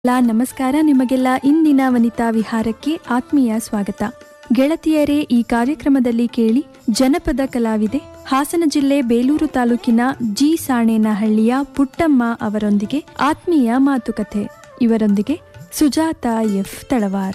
ಲಾ ನಮಸ್ಕಾರ ನಿಮಗೆಲ್ಲ ಇಂದಿನ ವನಿತಾ ವಿಹಾರಕ್ಕೆ ಆತ್ಮೀಯ ಸ್ವಾಗತ ಗೆಳತಿಯರೇ ಈ ಕಾರ್ಯಕ್ರಮದಲ್ಲಿ ಕೇಳಿ ಜನಪದ ಕಲಾವಿದೆ ಹಾಸನ ಜಿಲ್ಲೆ ಬೇಲೂರು ತಾಲೂಕಿನ ಜಿ ಸಾಣೇನಹಳ್ಳಿಯ ಪುಟ್ಟಮ್ಮ ಅವರೊಂದಿಗೆ ಆತ್ಮೀಯ ಮಾತುಕತೆ ಇವರೊಂದಿಗೆ ಸುಜಾತ ಎಫ್ ತಳವಾರ್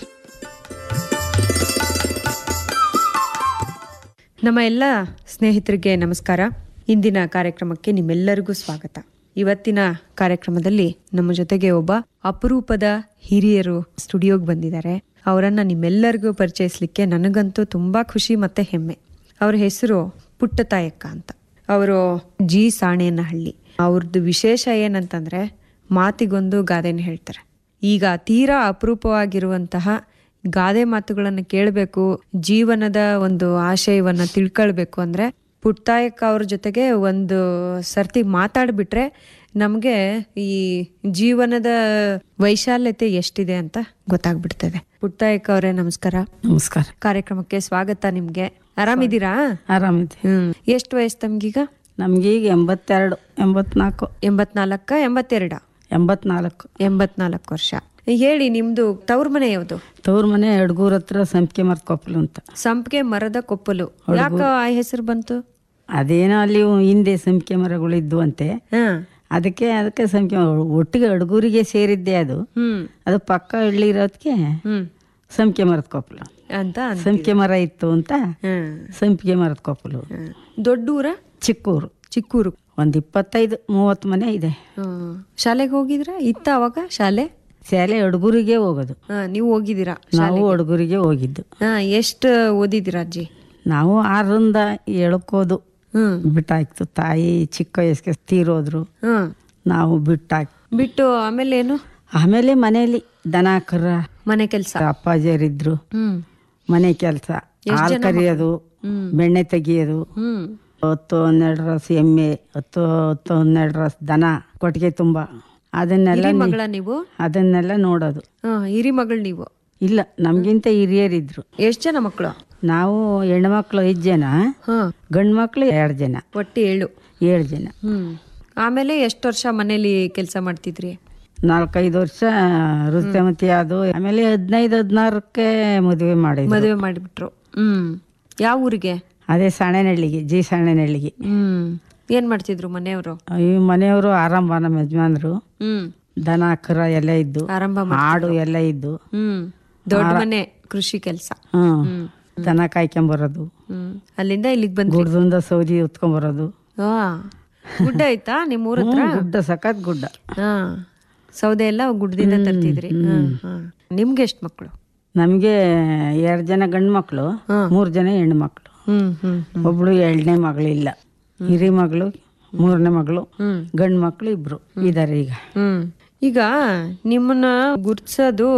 ನಮ್ಮ ಎಲ್ಲ ಸ್ನೇಹಿತರಿಗೆ ನಮಸ್ಕಾರ ಇಂದಿನ ಕಾರ್ಯಕ್ರಮಕ್ಕೆ ನಿಮ್ಮೆಲ್ಲರಿಗೂ ಸ್ವಾಗತ ಇವತ್ತಿನ ಕಾರ್ಯಕ್ರಮದಲ್ಲಿ ನಮ್ಮ ಜೊತೆಗೆ ಒಬ್ಬ ಅಪರೂಪದ ಹಿರಿಯರು ಸ್ಟುಡಿಯೋಗೆ ಬಂದಿದ್ದಾರೆ ಅವರನ್ನ ನಿಮ್ಮೆಲ್ಲರಿಗೂ ಪರಿಚಯಿಸ್ಲಿಕ್ಕೆ ನನಗಂತೂ ತುಂಬಾ ಖುಷಿ ಮತ್ತೆ ಹೆಮ್ಮೆ ಅವ್ರ ಹೆಸರು ಪುಟ್ಟತಾಯಕ್ಕ ಅಂತ ಅವರು ಜಿ ಸಾಣೇನಹಳ್ಳಿ ಅವ್ರದ್ದು ವಿಶೇಷ ಏನಂತಂದ್ರೆ ಮಾತಿಗೊಂದು ಗಾದೆನ ಹೇಳ್ತಾರೆ ಈಗ ತೀರಾ ಅಪರೂಪವಾಗಿರುವಂತಹ ಗಾದೆ ಮಾತುಗಳನ್ನು ಕೇಳಬೇಕು ಜೀವನದ ಒಂದು ಆಶಯವನ್ನ ತಿಳ್ಕೊಳ್ಬೇಕು ಅಂದ್ರೆ ಪುಟ್ಟಾಯಕ್ಕ ಅವ್ರ ಜೊತೆಗೆ ಒಂದು ಸರ್ತಿ ಮಾತಾಡ್ಬಿಟ್ರೆ ನಮ್ಗೆ ಈ ಜೀವನದ ವೈಶಾಲ್ಯತೆ ಎಷ್ಟಿದೆ ಅಂತ ಗೊತ್ತಾಗ್ಬಿಡ್ತದೆ ಪುಟ್ಟಾಯಕ್ಕ ಅವರೇ ನಮಸ್ಕಾರ ನಮಸ್ಕಾರ ಕಾರ್ಯಕ್ರಮಕ್ಕೆ ಸ್ವಾಗತ ನಿಮ್ಗೆ ಆರಾಮಿದ್ದೀರಾ ಆರಾಮಿದೆ ಹ್ಮ್ ಎಷ್ಟು ವಯಸ್ಸು ತಮ್ಗೀಗ ನಮ್ಗೆ ಈಗ ಎಂಬತ್ತೆರಡು ಎಂಬತ್ನಾಲ್ಕು ಎಂಬತ್ನಾಲ್ಕ ಎಂಬತ್ತೆರಡ ಎಂಬತ್ನಾಲ್ಕು ಎಂಬತ್ನಾಲ್ಕು ವರ್ಷ ಹೇಳಿ ನಿಮ್ದು ತವ್ರ ಮನೆ ಯಾವುದು ತವ್ರ ಮನೆ ಎಡ್ಗೂರ್ ಹತ್ರ ಸಂಪಿಗೆ ಮರದ ಕೊಪ್ಪಲು ಅಂತ ಸಂಪಿಗೆ ಮರದ ಕೊಪ್ಪಲು ಯಾಕ ಆ ಹೆಸರು ಬಂತು ಅದೇನೋ ಅಲ್ಲಿ ಹಿಂದೆ ಸಂಪಿಗೆ ಮರಗಳು ಇದ್ವು ಅಂತೆ ಹ ಅದಕ್ಕೆ ಅದಕ್ಕೆ ಸಂಪಿಗೆ ಮರ- ಒಟ್ಟಿಗೆ ಅಡ್ಗೂರಿಗೆ ಸೇರಿದ್ದೆ ಅದು ಹ್ಮ್ ಅದು ಪಕ್ಕ ಹಳ್ಳಿ ಇರೋದಕ್ಕೆ ಹ್ಮ್ ಸಂಪಿಗೆ ಮರದ ಕೊಪ್ಪಲು ಅಂತ ಅಂದ್- ಸಂಪಿಗೆ ಮರ ಇತ್ತು ಅಂತ ಹ್ಮ್ ಸಂಪಿಗೆ ಮರದ ಕೊಪ್ಪಲು ಹ್ಮ್. ದೊಡ್ಡೂರ ಚಿಕ್ಕೂರು ಚಿಕ್ಕೂರು ಒಂದು ಇಪ್ಪತ್ತೈದು ಮೂವತ್ತು ಮನೆ ಇದೆ ಹ್ಮ್. ಶಾಲೆಗೆ ಹೋಗಿದ್ರ ಇತ್ತ ಅವಾಗ ಶಾಲೆ ಶಾಲೆ ಅಡ್ಗೂರಿಗೆ ಹೋಗೋದು ಹಾ ನೀವು ಹೋಗಿದ್ದೀರಾ ನಾವು ಅಡ್ಗೂರಿಗೆ ಹೋಗಿದ್ದು ಹಾ ಎಷ್ಟು ಓದಿದ್ದೀರಾ ಅಜ್ಜಿ ನಾವು ಆರರಿಂದ ಎಳ್ಕೋದು ಹ್ಮ್ ಬಿಟ್ಟಾಯ್ತು ತಾಯಿ ಚಿಕ್ಕ ವಯಸ್ಸಿಗೆ ತೀರೋದ್ರು ಹ್ಮ್ ನಾವು ಬಿಟ್ಟಾಕ್ ಬಿಟ್ಟು ಆಮೇಲೆ ಏನು ಆಮೇಲೆ ಮನೆಯಲ್ಲಿ ದನ ಕರ ಮನೆ ಕೆಲ್ಸ ಅಪ್ಪಾಜಿಯರಿದ್ರು ಹ್ಮ್ ಮನೆ ಕೆಲಸ ಹಾಲು ಕರಿಯೋದು ಬೆಣ್ಣೆ ತೆಗಿಯೋದು ಹ್ಮ್ ಹತ್ತು ಹನ್ನೆರಡು ರಸ್ ಎಮ್ಮೆ ಹತ್ತು ಹತ್ತು ಹನ್ನೆರಡು ರಸ್ ದನ ಕೊಟ್ಟಿಗೆ ತುಂಬ ಅದನ್ನೆಲ್ಲ ಹಿರಿ ನಿ- ಮಗಳ ನೀವು ಅದನ್ನೆಲ್ಲ ನೋಡೋದು ಹಾ ಹಿರಿ ಮಗಳು ನೀವು ಇಲ್ಲ ನಮ್ಗಿಂತ ಹಿರಿಯರಿದ್ರು ಎಷ್ಟ್ ಜನ ಮಕ್ಕಳು ನಾವು ಹೆಣ್ಮಕ್ಳು ಐದು ಜನ ಹಾ ಗಂಡು ಮಕ್ಳು ಎರಡು ಜನ ಒಟ್ಟು ಏಳು ಏಳು ಜನ ಹ್ಮ್ ಆಮೇಲೆ ಎಷ್ಟು ವರ್ಷ ಮನೇಲಿ ಕೆಲಸ ಮಾಡ್ತಿದ್ರಿ ನಾಲ್ಕೈದು ವರ್ಷ ರುಚಿಮತಿ ಅದು ಆಮೇಲೆ ಹದಿನೈದು ಹದಿನಾರಕ್ಕೆ ಮದುವೆ ಮಾಡಿದ್ವಿ ಮದುವೆ ಮಾಡಿಬಿಟ್ರು ಹ್ಮ್ ಯಾವ ಊರಿಗೆ ಅದೇ ಸಾಣೆನಹಳ್ಳಿಗೆ ಜಿ ಸಾಣೆನಹಳ್ಳಿಗೆ ಹ್ಮ್ ಏನ್ ಮಾಡ್ತಿದ್ರು ಮನೆಯವರು ಈ ಮನೆಯವರು ಆರಂಭ ನಮ್ಮ ಯಜಮಾನ್ರು ಹ್ಮ್ ದನ ಕರ ಎಲ್ಲ ಇದ್ದು ಆರಂಭ ಆಡು ಎಲ್ಲ ಇದ್ದು ಹ್ಮ್ ದೊಡ್ಡ ಮನೆ ಕೃಷಿ ಕೆಲಸ ಹ್ಮ್ ದನ ಕಾಯ್ಕೊಂಬರೋದು ಹ್ಮ್ ಅಲ್ಲಿಂದ ಇಲ್ಲಿಗೆ ಬಂದ್ರಿ ಗುಡ್ದಿಂದ ಸೌದಿ ಉತ್ಕೊಂಬರೋದು ಹಾ ಗುಡ್ಡ ಆಯ್ತಾ ನಿಮ್ ಊರ ಹತ್ರ ಹ್ಮ್, ಗುಡ್ಡ ಸಖತ್ ಗುಡ್ಡ ಹಾ ಸೌದೆ ಎಲ್ಲ ಗುಡ್ಡದಿಂದ ತರ್ತಿದ್ರಿ ಹ್ಮ್ ಹ್ಮ್ ನಿಮ್ಗೆ ಎಷ್ಟ್ ಮಕ್ಳು ನಮಗೆ ಎರಡು ಜನ ಗಂಡು ಮಕ್ಕಳು ಮೂರು ಜನ ಹೆಣ್ಣು ಮಕ್ಕಳು ಹ್ಮ್ ಹ್ಮ್ ಒಬ್ಳು ಎರಡನೇ ಮಗಳಿಲ್ಲ ಹಿರಿ ಮಗಳು ಮೂರನೇ ಮಗಳು ಹ್ಮ್. ಗಂಡು ಮಕ್ಕಳು ಇಬ್ರು ಇದಾರೆ ಈಗ ಹ್ಮ್ ಈಗ ನಿಮ್ಮನ್ನ ಗುರ್ಸೋದು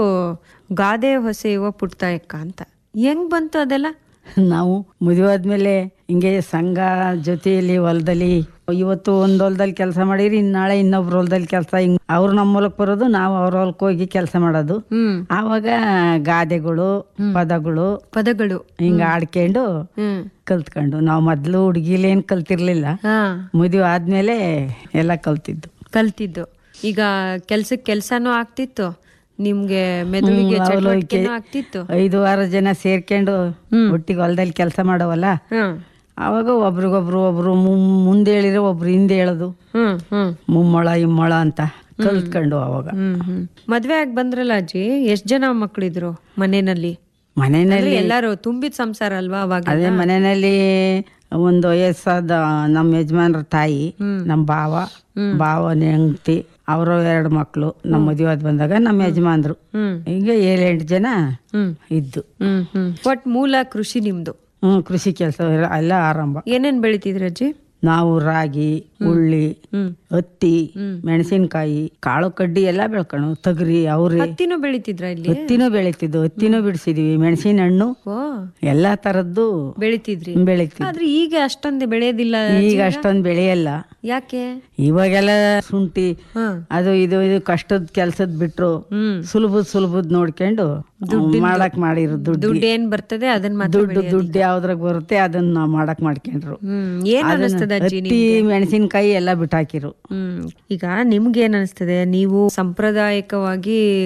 ಗಾದೆ ಹೊಸೆಯುವ ಪುಟ್ತಾಯಕ್ಕ ಅಂತ ಹೆಂಗ್ ಬಂತು ಅದೆಲ್ಲ ನಾವು ಮದುವೆ ಆದ್ಮೇಲೆ ಹಿಂಗೆ ಸಂಘ ಜೊತೆಯಲ್ಲಿ ಹೊಲದಲ್ಲಿ ಇವತ್ತು ಒಂದ್ ಹೊಲದಲ್ಲಿ ಕೆಲಸ ಮಾಡಿರಿ ಇನ್ ನಾಳೆ ಇನ್ನೊಬ್ರ ಹೊಲದಲ್ಲಿ ಕೆಲಸ ಹಿಂಗ್ ಅವ್ರು ನಮ್ಮ ಹೊಲಕ್ ಬರೋದು ನಾವು ಅವ್ರ ಹೊಲಕ್ ಹೋಗಿ ಕೆಲಸ ಮಾಡೋದು ಹ್ಮ್ ಆವಾಗ ಗಾದೆಗಳು ಪದಗಳು ಪದಗಳು ಹಿಂಗ ಆಡ್ಕೊಂಡು ಹ್ಮ್ ಕಲ್ತ್ಕೊಂಡು ನಾವು ಮೊದ್ಲು ಹುಡುಗಿಲೇನ್ ಕಲ್ತಿರ್ಲಿಲ್ಲ ಹಾ ಮದುವೆ ಆದ್ಮೇಲೆ ಎಲ್ಲ ಕಲ್ತಿದ್ದು ಕಲ್ತಿದ್ದು ಈಗ ಕೆಲ್ಸಕ್ ಕೆಲ್ಸಾನು ಆಗ್ತಿತ್ತು ನಿಮ್ಗೆ ಮೆದುಳಿಗೆ ಚಟುವಟಿಕೆನೂ ಆಗ್ತಿತ್ತು ಐದು ಆರು ಜನ ಸೇರ್ಕೊಂಡು ಒಟ್ಟಿಗೆ ಹೊಲದಲ್ಲಿ ಕೆಲಸ ಮಾಡೋವಲ್ಲ ಹ್ಮ್ ಅವಾಗ ಒಬ್ರಿಗೊಬ್ರು ಒಬ್ರು ಮು- ಮುಂದೆ ಹೇಳಿದ್ರೆ ಒಬ್ರು ಹಿಂದೆ ಹೇಳೋದು ಹ್ಮ್ ಹ್ಮ್ ಮುಮ್ಮಳ ಇಮ್ಮಳ ಅಂತ ಕಲ್ತ್ಕೊಂಡು ಅವಾಗ ಹ್ಮ್ ಹ್ಮ್ ಮದ್ವೆ ಆಗಿ ಬಂದ್ರಲ್ಲ ಅಜ್ಜಿ ಎಷ್ಟ್ ಜನ ಮಕ್ಳಿದ್ರು ಮನೆಯಲ್ಲಿ ಮನೆಯಲ್ಲಿ ಎಲ್ಲಾರು ತುಂಬಿದ ಸಂಸಾರ ಅಲ್ವಾ ಅವಾಗ ಅದೇ ಮನೆಯಲ್ಲಿ ಒಂದು ವಯಸ್ಸಾದ ನಮ್ಮ ಯಜಮಾನ್ರ ತಾಯಿ ನಮ್ಮ ಭಾವ ಭಾವನ ಹೆಂಡತಿ ಅವರು ಎರಡು ಮಕ್ಕಳು ನಮ್ಮ ಮದುವೆ ಆದ್ ಬಂದಾಗ ನಮ್ಮ ಯಜಮಾನ್ರು ಹ್ಮ್ ಈಗ ಏಳೆಂಟು ಜನ ಹ್ಮ್ ಇದ್ದು ಹ್ಮ್ ಹ್ಮ್ ಒಟ್ ಮೂಲ ಕೃಷಿ ನಿಮ್ದು ಹ್ಮ್ ಕೃಷಿ ಕೆಲಸ ಎಲ್ಲ ಆರಂಭ ಏನೇನ್ ಬೆಳಿತಿದ್ರಿ ಅಜ್ಜಿ ನಾವು ರಾಗಿ ಉಳ್ಳಿ ಹ್ಮ್ ಹತ್ತಿ ಮೆಣಸಿನ್ಕಾಯಿ ಕಾಳು ಕಡ್ಡಿ ಎಲ್ಲ ಬೆಳ್ಕೊಂಡು ತೊಗರಿ ಅವ್ರಿ ಹತ್ತಿನೂ ಬೆಳಿತಿದ್ರ ಇಲ್ಲಿ ಹತ್ತಿನೂ ಬೆಳಿತಿದ್ವು ಹತ್ತಿನೂ ಬಿಡಿಸಿದ್ವಿ ಮೆಣಸಿನ ಹಣ್ಣು ಓ ಎಲ್ಲಾ ತರದ್ದು ಬೆಳಿತಿದ್ರಿ ಬೆಳಿತಿದ್ವಿ ಆದ್ರೆ ಈಗ ಅಷ್ಟೊಂದು ಬೆಳೆಯೋದಿಲ್ಲ ಈಗ ಅಷ್ಟೊಂದ್ ಬೆಳೆಯಲ್ಲ ಯಾಕೆ ಇವಾಗೆಲ್ಲ ಶುಂಠಿ ಹ ಅದು ಇದು ಇದು ಕಷ್ಟದ ಕೆಲ್ಸದ್ ಬಿಟ್ರು ಹ್ಮ್ ಸುಲಭದ ಸುಲಭದ್ ನೋಡ್ಕೊಂಡು ಮಾಡಕ್ ಮಾಡಿರೋ ದುಡ್ಡು ದುಡ್ಡು ಏನ್ ಬರ್ತದೆ ಅದನ್ನ ಮಾತ್ರ ದುಡ್ಡು ದುಡ್ಡು ಯಾವ್ದ್ರಾಗ ಬರುತ್ತೆ ಅದನ್ನ ನಾವ್ ಮಾಡಕ್ ಮಾಡ್ಕೊಂಡ್ರು ಹ್ಮ್ ಏನ್ ಅನಿಸ್ತದ ಅಜ್ಜಿ ಹತ್ತಿ ಮೆಣಸಿನ್ಕಾಯಿ ಎಲ್ಲ ಬಿಟ್ಟಾಕಿರು ಹ್ಮ್ ಈಗ ನಿಮ್ಗೆ ಏನ್ ಅನಿಸ್ತದೆ ನೀವು ಸಾಂಪ್ರದಾಯಿಕವಾಗಿ